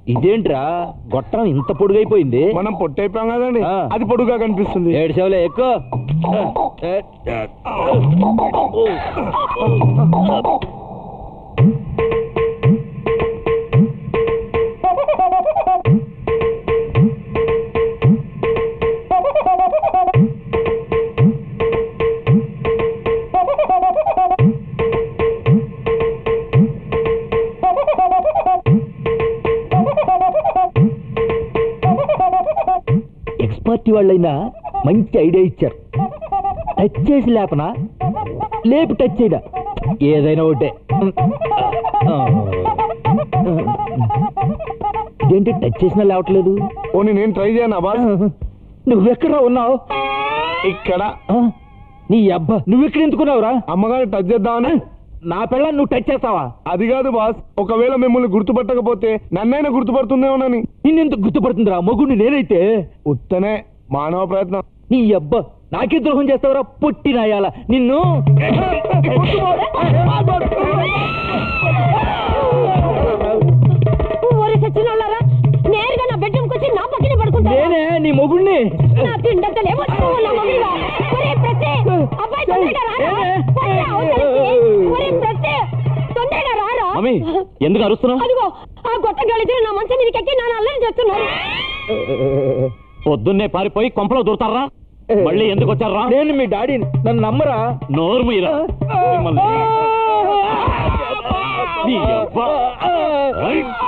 ఇదేంట్రా గొట్టం ఇంత పొడుగైపోయింది మనం పొట్టైపోయాం కదండి ఆ. అది పొడుగా కనిపిస్తుంది ఏడు సేవలే ఎక్కువ ఎక్స్పర్ట్ వాళ్ళైనా మంచి ఐడియా ఇచ్చారు టచ్ చేసి లేపనా లేపి టచ్ చేయడా ఏదైనా ఒకటే ఇదేంటి టచ్ చేసినా లేవట్లేదు ఓని నేను ట్రై చేయనా బాస్ నువ్వెక్కడ ఉన్నావు ఇక్కడ నీ అబ్బా నువ్వెక్కడ ఎందుకున్నావురా అమ్మగారు టచ్ చేద్దామని నా పిల్ల నువ్వు టచ్ చేస్తావా అది కాదు బాస్ ఒకవేళ మిమ్మల్ని గుర్తుపట్టకపోతే నన్నైనా గుర్తుపడుతుందేమోనని నిన్నెందుకు గుర్తుపడుతుందిరా మగుడిని నేనైతే ఉత్తనే మానవ ప్రయత్నం నీ అబ్బా నాకే ద్రోహం చేస్తావురా పుట్టినాయాల నిన్ను ఓరి సచ్చినోళ్ళారా నేరుగా నా బెడ్రూమ్ వచ్చి నా పక్కనే పడుకుంటారా నేనే నీ మొగుడిని నా తిండంతలు ఏమో నా మమ్మీవా ఒరే ప్రతి అబ్బాయి తొందరగా రారా పోరా, అవతలికి. ఒరే ప్రతి తొందరగా రారా మమ్మీ ఎందుకు అరుస్తున్నావు అదిగో ఆ గొట్ట గళితులు నా మంచం మీదకి ఎక్కి నా అల్లరి చేస్తున్నారు పొద్దున్నే పారిపోయి కొంపలో దూరతారా మళ్ళీ ఎందుకు వచ్చారా నేను మీ డాడీని నన్ను నమ్మరా నోరు మీరా మిమ్మల్ని. నీ అబ్బా.